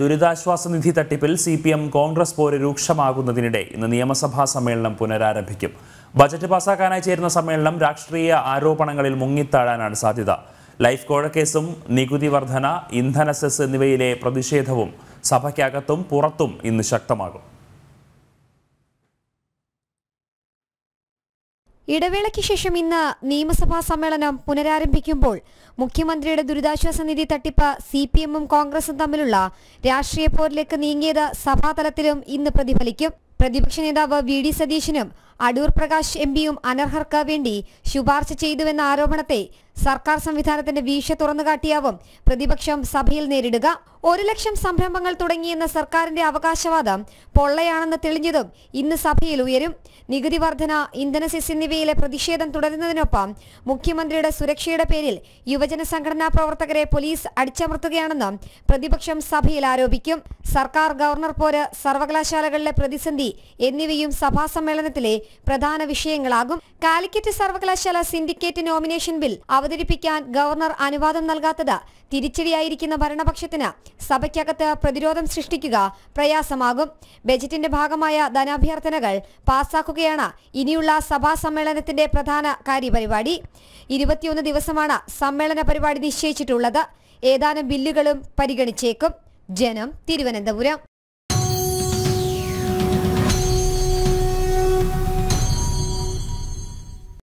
ദുരിതാശ്വാസ നിധി തട്ടിപ്പിൽ C P M Congress പോര് രൂക്ഷമാകുന്നതിനിടെ ഇന്ന് നിയമസഭാ സമ്മേളനം പുനരാരംഭിക്കും ബജറ്റ് പാസാക്കാനായി ചേരുന്ന സമ്മേളനം രാഷ്ട്രീയ ആരോപണങ്ങളിൽ മുങ്ങിത്താഴാനാണ് സാധ്യത ലൈഫ് കോഴക്കേസും നികുതി വർധന ഇന്ധന സെസ് എന്നിവയിലെ പ്രതിഷേധവും സഭയ്ക്കകത്തും പുറത്തും ഇന്ന് ശക്തമാകും ഇടവേളയ്ക്ക് ശേഷം ഇന്ന് നിയമസഭാ സമ്മേളനം പുനരാരംഭിക്കുമ്പോൾ മുഖ്യമന്ത്രിയുടെ ദുരിതാശ്വാസ നിധി തട്ടിപ്പ് സി പി എമ്മും കോൺഗ്രസും തമ്മിലുള്ള രാഷ്ട്രീയ പോരിലേക്ക് നീങ്ങിയത് സഭാതലത്തിലും ഇന്ന് പ്രതിഫലിക്കും പ്രതിപക്ഷ നേതാവ് വി ഡി സതീശനും അടൂർ പ്രകാശ് എം പിയും അനർഹർക്ക് വേണ്ടി ശുപാർശ ചെയ്തുവെന്ന ആരോപണത്തെ സർക്കാർ സംവിധാനത്തിന്റെ വീഴ്ച തുറന്നുകാട്ടിയാവും പ്രതിപക്ഷം സഭയിൽ നേരിടുക ഒരു ലക്ഷം സംരംഭങ്ങൾ തുടങ്ങിയെന്ന സർക്കാരിന്റെ അവകാശവാദം പൊള്ളയാണെന്ന് തെളിഞ്ഞതും ഇന്ന് സഭയിൽ ഉയരും നികുതി വർധന ഇന്ധന സെസ് എന്നിവയിലെ പ്രതിഷേധം തുടരുന്നതിനൊപ്പം മുഖ്യമന്ത്രിയുടെ സുരക്ഷയുടെ പേരിൽ യുവജന സംഘടനാ പ്രവർത്തകരെ പോലീസ് അടിച്ചമർത്തുകയാണെന്ന് പ്രതിപക്ഷം സഭയിൽ ആരോപിക്കും സർക്കാർ ഗവർണർ പോര് സർവകലാശാലകളിലെ പ്രതിസന്ധി എന്നിവയും സഭാ സമ്മേളനത്തിലെ പ്രധാന വിഷയങ്ങളാകും കാലിക്കറ്റ് സർവകലാശാല സിൻഡിക്കേറ്റ് നോമിനേഷൻ ബിൽ അവതരിപ്പിക്കാൻ ഗവർണർ അനുവാദം നൽകാത്തത് തിരിച്ചടിയായിരിക്കുന്ന ഭരണപക്ഷത്തിന് സഭയ്ക്കകത്ത് പ്രതിരോധം സൃഷ്ടിക്കുക പ്രയാസമാകും ബജറ്റിന്റെ ഭാഗമായ ധനാഭ്യർത്ഥനകൾ പാസാക്കുകയാണ് ഇനിയുള്ള സഭാ സമ്മേളനത്തിന്റെ പ്രധാന കാര്യപരിപാടി ഇരുപത്തിയൊന്ന് ദിവസമാണ് സമ്മേളന പരിപാടി നിശ്ചയിച്ചിട്ടുള്ളത് ഏതാനും ബില്ലുകളും പരിഗണിച്ചേക്കും ജനം തിരുവനന്തപുരം